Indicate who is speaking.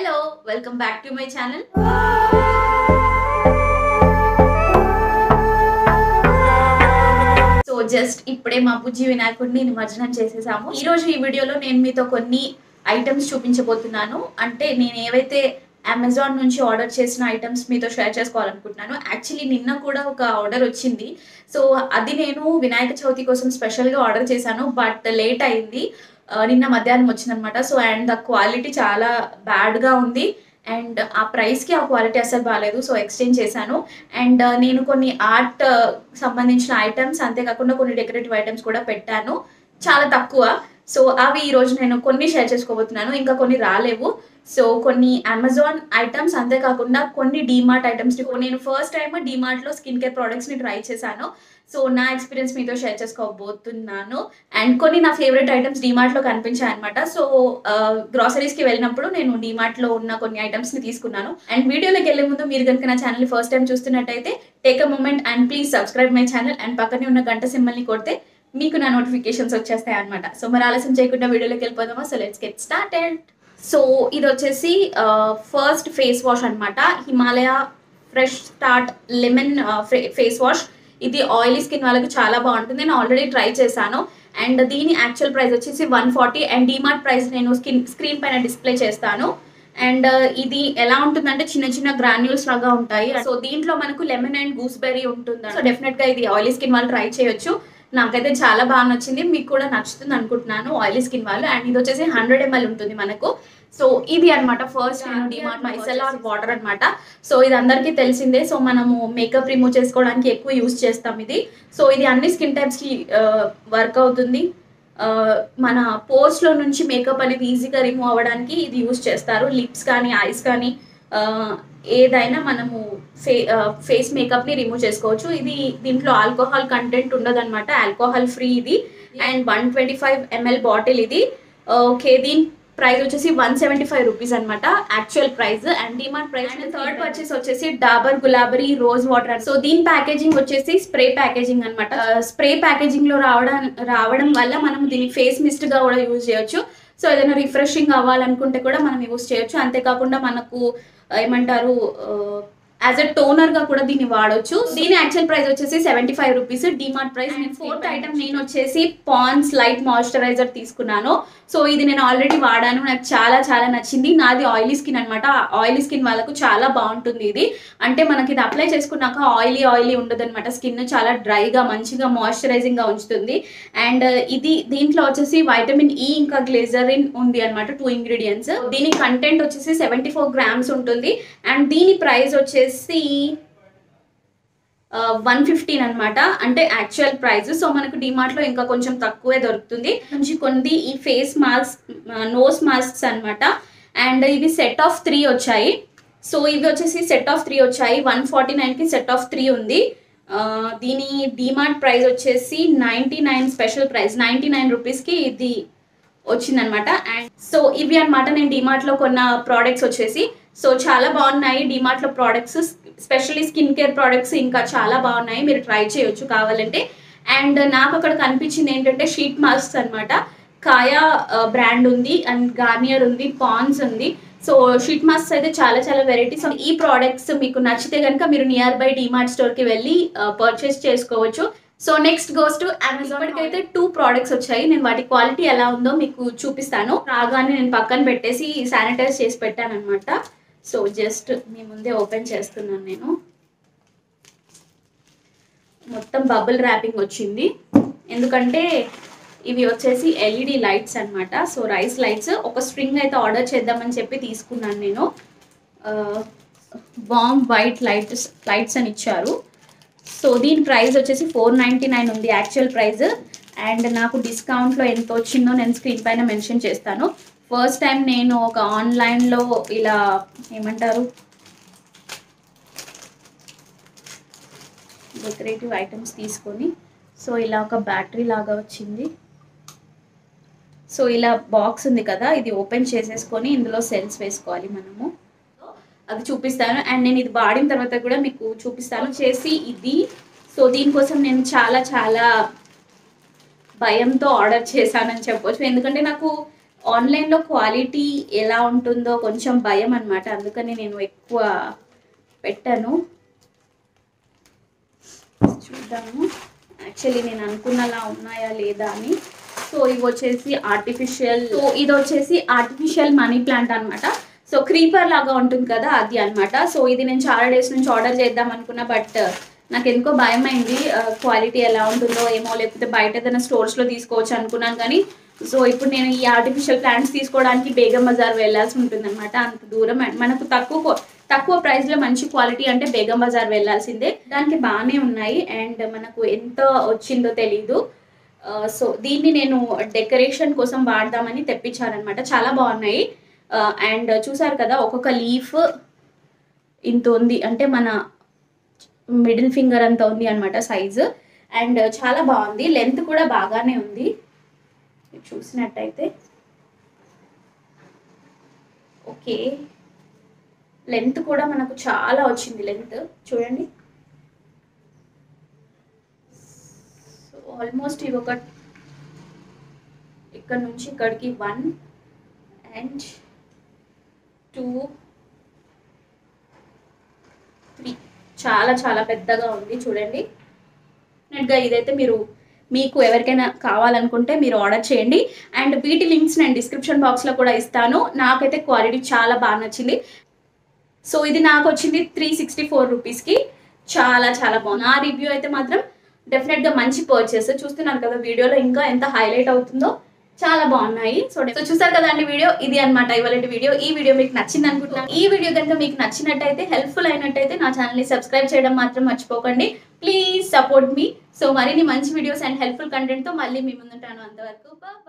Speaker 1: hello welcome back to my channel so just ఇప్పుడే మా బుజ్జి వినాయకుడిని నిమజ్జనం చేసేసాము ఈ రోజు ఈ వీడియోలో నేను మీతో కొన్ని ఐటమ్స్ చూపించబోతున్నాను అంటే నేను ఏవైతే అమెజాన్ నుంచి ఆర్డర్ చేసిన ఐటమ్స్ మీతో షేర్ చేసుకోవాలనుకుంటున్నాను యాక్చువల్లీ నిన్న కూడా ఒక ఆర్డర్ వచ్చింది సో అది నేను వినాయక చవితి కోసం స్పెషల్గా ఆర్డర్ చేశాను బట్ లేట్ అయింది ఆ, నిన్న మధ్యాహ్నం వచ్చిందనమాట సో అండ్ ద క్వాలిటీ చాలా బ్యాడ్గా ఉంది అండ్ ఆ ప్రైస్కి ఆ క్వాలిటీ అసలు బాగాలేదు సో ఎక్స్చేంజ్ చేశాను అండ్ నేను కొన్ని ఆర్ట్ సంబంధించిన ఐటమ్స్ అంతేకాకుండా కొన్ని డెకరేటివ్ ఐటమ్స్ కూడా పెట్టాను చాలా తక్కువ సో అవి ఈ రోజు నేను కొన్ని షేర్ చేసుకోబోతున్నాను ఇంకా కొన్ని రాలేవు సో కొన్ని అమెజాన్ ఐటమ్స్ అంతేకాకుండా కొన్ని డీమార్ట్ ఐటమ్స్ నేను ఫస్ట్ టైం డీమార్ట్లో స్కిన్ కేర్ ప్రోడక్ట్స్ని ట్రై చేశాను సో నా ఎక్స్పీరియన్స్ మీతో షేర్ చేసుకోబోతున్నాను అండ్ కొన్ని నా ఫేవరెట్ ఐటమ్స్ డీమార్ట్లో కనిపించాయి అనమాట సో గ్రాసరీస్కి వెళ్ళినప్పుడు నేను డీమార్ట్లో ఉన్న కొన్ని ఐటమ్స్ని తీసుకున్నాను అండ్ వీడియోలోకి వెళ్ళే ముందు మీరు కనుక నా ఛానల్ ఫస్ట్ టైం చూస్తున్నట్టయితే take a moment and please subscribe my channel and పక్కనే ఉన్న గంట సింబల్ని కొడితే మీకు నా నోటిఫికేషన్స్ వచ్చేస్తాయి అనమాట సో మరి ఆలస్యం చేయకుండా వీడియోలోకి వెళ్ళిపోదామా so let's get started so ఇది వచ్చేసి ఫస్ట్ ఫేస్ వాష్ అనమాట Himalaya fresh start lemon face wash ఇది ఆయిలీ స్కిన్ వాళ్ళకి చాలా బాగుంటుంది నేను ఆల్రెడీ ట్రై చేశాను అండ్ దీని యాక్చువల్ ప్రైస్ వచ్చేసి one forty and DMart price నేను స్కిన్ స్క్రీన్ పైన డిస్ప్లే చేస్తాను అండ్ ఇది ఎలా ఉంటుందంటే చిన్న చిన్న గ్రాన్యూల్స్ లాగా ఉంటాయి సో దీంట్లో మనకు లెమన్ అండ్ గూస్బెర్రీ ఉంటుంది సో డెఫినెట్ గా ఇది ఆయిలీ స్కిన్ వాళ్ళు ట్రై చేయొచ్చు నాకైతే చాలా బాగా నచ్చింది మీకు కూడా నచ్చుతుంది అనుకుంటున్నాను ఆయిలీ స్కిన్ వాళ్ళు అండ్ ఇది వచ్చేసి హండ్రెడ్ ఎంఎల్ ఉంటుంది మనకు సో ఇది అన్నమాట ఫస్ట్ నేను డిమార్ట్ మైసెలార్ వాటర్ అన్నమాట సో ఇది అందరికీ తెలిసిందే సో మనము మేకప్ రిమూవ్ చేసుకోవడానికి ఎక్కువ యూస్ చేస్తాం ఇది సో ఇది అన్ని స్కిన్ టైప్స్కి వర్క్ అవుతుంది ఆ, మన పోర్స్లో నుంచి మేకప్ అనేది ఈజీగా రిమూవ్ అవ్వడానికి ఇది యూస్ చేస్తారు లిప్స్ కానీ ఐస్ కానీ ఆ, ఏదైనా మనము ఫే ఫేస్ మేకప్ని రిమూవ్ చేసుకోవచ్చు ఇది దీంట్లో ఆల్కహాల్ కంటెంట్ ఉండదన్నమాట ఆల్కహాల్ ఫ్రీ ఇది and one twenty five ML bottle ఇది ఓకే దీని ప్రైస్ వచ్చేసి వన్ సెవెంటీ ఫైవ్ రూపీస్ అనమాట actual price and demand price and third purchase వచ్చేసి Dabur Gulabari rose water so దీని ప్యాకేజింగ్ వచ్చేసి స్ప్రే ప్యాకేజింగ్ అనమాట స్ప్రే ప్యాకేజింగ్ లో రావడం రావడం వల్ల మనం దీన్ని ఫేస్ మిస్ట్ గా కూడా యూజ్ చేయొచ్చు సో ఏదైనా రిఫ్రెషింగ్ అవ్వాలనుకుంటే కూడా మనం యూజ్ చేయొచ్చు అంతేకాకుండా మనకు ఆ, ఏమంటారు యాజ్ అ టోనర్ గా కూడా దీన్ని వాడొచ్చు దీని యాక్చువల్ ప్రైస్ వచ్చేసి seventy five rupees DMart price నేను ఫోర్త్ ఐటమ్ నేను వచ్చేసి పాన్స్ లైట్ మాయిశ్చరైజర్ తీసుకున్నాను సో ఇది నేను ఆల్రెడీ వాడాను నాకు చాలా చాలా నచ్చింది నాది ఆయిలీ స్కిన్ అనమాట ఆయిలీ స్కిన్ వాళ్ళకు చాలా బాగుంటుంది ఇది అంటే మనకి ఇది అప్లై చేసుకున్నాక ఆయిలీ ఆయిలీ ఉండదు అనమాట స్కిన్ చాలా డ్రైగా మంచిగా మాయిశ్చరైజింగ్ గా ఉంచుతుంది అండ్ ఇది దీంట్లో వచ్చేసి వైటమిన్ ఈ ఇంకా గ్లేజరిన్ ఉంది అనమాట టూ ఇంగ్రీడియంట్స్ దీని కంటెంట్ వచ్చేసి సెవెంటీ ఫోర్ గ్రామ్స్ ఉంటుంది అండ్ దీని ప్రైస్ వచ్చేసి వన్ ఫిఫ్టీన్ అనమాట అంటే యాక్చువల్ ప్రైస్ సో మనకు డిమార్ట్లో ఇంకా కొంచెం తక్కువే దొరుకుతుంది నుంచి కొన్ని ఈ ఫేస్ మాస్క్ నోస్ మాస్క్స్ అన్నమాట అండ్ ఇవి సెట్ ఆఫ్ త్రీ వచ్చాయి సో ఇవి వచ్చేసి సెట్ ఆఫ్ త్రీ వచ్చాయి వన్ ఫార్టీ నైన్కి సెట్ ఆఫ్ త్రీ ఉంది ఆ, దీని డిమార్ట్ ప్రైస్ వచ్చేసి ninety nine special price ninety nine రూపీస్కి ఇది వచ్చిందనమాట అండ్ సో ఇవి అన్నమాట నేను డిమార్ట్లో కొన్న ప్రోడక్ట్స్ వచ్చేసి సో చాలా బాగున్నాయి డిమార్ట్లో products specially skin care products ఇంకా చాలా బాగున్నాయి మీరు ట్రై చేయొచ్చు కావాలంటే అండ్ నాకు అక్కడ కనిపించింది ఏంటంటే షీట్ మాస్క్స్ అన్నమాట కాయా బ్రాండ్ ఉంది అండ్ గార్నియర్ ఉంది పాన్స్ ఉంది సో షీట్ మాస్క్స్ అయితే చాలా చాలా వెరైటీస్ ఈ ప్రోడక్ట్స్ మీకు నచ్చితే కనుక మీరు నియర్ బై డిమార్ట్ స్టోర్కి వెళ్ళి పర్చేస్ చేసుకోవచ్చు so next goes to Amazon అయితే టూ ప్రోడక్ట్స్ వచ్చాయి నేను వాటి క్వాలిటీ ఎలా ఉందో మీకు చూపిస్తాను రాగానే నేను పక్కన పెట్టేసి శానిటైజ్ చేసి పెట్టాను అనమాట సో జస్ట్ మీ ముందే ఓపెన్ చేస్తున్నాను నేను మొత్తం బబుల్ ర్యాపింగ్ వచ్చింది ఎందుకంటే ఇవి వచ్చేసి ఎల్ఈడి లైట్స్ అన్నమాట సో రైస్ లైట్స్ ఒక స్ట్రింగ్ అయితే ఆర్డర్ చేద్దామని చెప్పి తీసుకున్నాను నేను బాంగ్ వైట్ లైట్స్ లైట్స్ అని ఇచ్చారు సో దీని ప్రైస్ వచ్చేసి ఫోర్ నైంటీ నైన్ ఉంది యాక్చువల్ ప్రైస్ అండ్ నాకు డిస్కౌంట్లో ఎంత వచ్చిందో నేను స్క్రీన్ పైన మెన్షన్ చేస్తాను ఫస్ట్ టైం నేను ఒక ఆన్లైన్లో ఇలా ఏమంటారు డెకరేటివ్ ఐటమ్స్ తీసుకొని సో ఇలా ఒక బ్యాటరీ లాగా వచ్చింది సో ఇలా బాక్స్ ఉంది కదా ఇది ఓపెన్ చేసేసుకొని ఇందులో సెల్స్ వేసుకోవాలి మనము అది చూపిస్తాను అండ్ నేను ఇది వాడిన తర్వాత కూడా మీకు చూపిస్తాను చేసి ఇది సో దీనికోసం నేను చాలా చాలా భయంతో ఆర్డర్ చేశానని చెప్పొచ్చు ఎందుకంటే నాకు ఆన్లైన్లో క్వాలిటీ ఎలా ఉంటుందో కొంచెం భయం అనమాట అందుకని నేను ఎక్కువ పెట్టాను చూద్దాము యాక్చువల్లీ నేను అనుకున్నలా ఉన్నాయా లేదా అని సో ఇవి వచ్చేసి ఆర్టిఫిషియల్ సో ఇది వచ్చేసి ఆర్టిఫిషియల్ మనీ ప్లాంట్ అన్నమాట సో క్రీపర్ లాగా ఉంటుంది కదా అది అన్నమాట సో ఇది నేను చాలా డేస్ నుంచి ఆర్డర్ చేద్దాం అనుకున్నా బట్ నాకు ఎందుకో భయం అయింది క్వాలిటీ ఎలా ఉంటుందో ఏమో లేకపోతే బయట ఏదైనా స్టోర్స్లో తీసుకోవచ్చు అనుకున్నాను కానీ సో ఇప్పుడు నేను ఈ ఆర్టిఫిషియల్ ప్లాంట్స్ తీసుకోవడానికి బేగం బజార్ వెళ్ళాల్సి ఉంటుంది అనమాట అంత దూరం అండ్ మనకు తక్కువ తక్కువ ప్రైస్లో మంచి క్వాలిటీ అంటే బేగం బజార్ వెళ్ళాల్సిందే దానికి బాగానే ఉన్నాయి అండ్ మనకు ఎంత వచ్చిందో తెలీదు సో దీన్ని నేను డెకరేషన్ కోసం వాడదామని తెప్పించానమాట చాలా బాగున్నాయి అండ్ చూసారు కదా ఒక్కొక్క లీఫ్ ఇంత ఉంది అంటే మన మిడిల్ ఫింగర్ అంత ఉంది అనమాట సైజు అండ్ చాలా బాగుంది లెంత్ కూడా బాగానే ఉంది మీరు చూసినట్టయితే ఓకే లెంత్ కూడా మనకు చాలా వచ్చింది లెంత్ చూడండి సో ఆల్మోస్ట్ ఇవి ఒక ఇక్కడ నుంచి ఇక్కడికి వన్ అండ్ టూ త్రీ చాలా చాలా పెద్దగా ఉంది చూడండి డెఫినెట్గా ఇదైతే మీరు మీకు ఎవరికైనా కావాలనుకుంటే మీరు ఆర్డర్ చేయండి అండ్ వీటి లింక్స్ నేను డిస్క్రిప్షన్ బాక్స్లో కూడా ఇస్తాను నాకైతే క్వాలిటీ చాలా బాగా నచ్చింది సో ఇది నాకు వచ్చింది త్రీ సిక్స్టీ ఫోర్ రూపీస్కి చాలా చాలా బాగుంది ఆ రివ్యూ అయితే మాత్రం డెఫినెట్గా మంచి పర్చేస్ చూస్తున్నారు కదా వీడియోలో ఇంకా ఎంత హైలైట్ అవుతుందో చాలా బాగున్నాయి సో సో చూసారు కదా అండి వీడియో ఇది అనమాట ఇవాళ వీడియో ఈ వీడియో మీకు నచ్చింది అనుకుంటున్నాను ఈ వీడియో కనుక మీకు నచ్చినట్టయితే హెల్ప్ఫుల్ అయినట్టయితే నా ఛానల్ని సబ్స్క్రైబ్ చేయడం మాత్రం మర్చిపోకండి ప్లీజ్ సపోర్ట్ మీ సో మరిన్ని మంచి వీడియోస్ అండ్ హెల్ప్ఫుల్ కంటెంట్తో మళ్ళీ మీ ముందుంటాను అంతవరకు